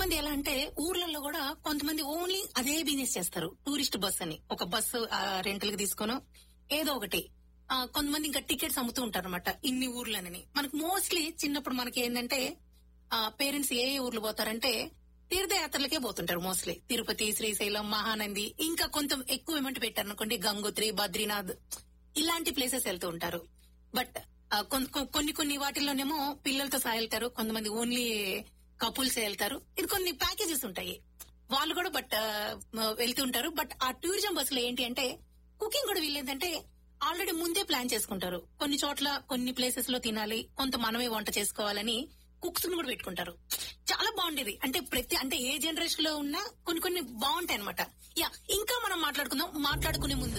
కొంతమంది ఎలా అంటే ఊర్లలో కూడా కొంతమంది ఓన్లీ అదే బిజినెస్ చేస్తారు టూరిస్ట్ బస్ అని ఒక బస్సు రెంటల్ కి తీసుకోను ఏదో ఒకటి ఆ, కొంతమంది ఇంకా టికెట్స్ అమ్ముతూ ఉంటారు అనమాట ఇన్ని ఊర్లనని మనకు మోస్ట్లీ చిన్నప్పుడు మనకి ఏంటంటే పేరెంట్స్ ఏ ఏ ఊర్లు పోతారంటే తీర్థయాత్రలకే పోతుంటారు మోస్ట్లీ తిరుపతి శ్రీశైలం మహానంది ఇంకా కొంత ఎక్కువ ఏమంటే పెట్టారు అనుకోండి గంగోత్రి బద్రీనాథ్ ఇలాంటి ప్లేసెస్ వెళ్తూ ఉంటారు బట్ ఆ, కొన్- కొ- కొన్ని కొన్ని వాటిల్లోనేమో పిల్లలతో సహా వెళ్తారు కొంతమంది ఓన్లీ కపుల్స్ వెళ్తారు ఇది కొన్ని ప్యాకేజెస్ ఉంటాయి వాళ్ళు కూడా బట్ వెళ్తూ ఉంటారు బట్ ఆ టూరిజం బస్సులో ఏంటి అంటే కుకింగ్ కూడా వీళ్ళు ఏంటంటే ఆల్రెడీ ముందే ప్లాన్ చేసుకుంటారు కొన్ని చోట్ల కొన్ని ప్లేసెస్ లో తినాలి కొంత మనమే వంట చేసుకోవాలని కుక్స్ కూడా పెట్టుకుంటారు చాలా బాగుండేది అంటే ప్రతి అంటే ఏ జనరేషన్ లో ఉన్నా కొన్ని కొన్ని బాగుంటాయి అనమాట యా ఇంకా మనం మాట్లాడుకుందాం మాట్లాడుకునే ముందు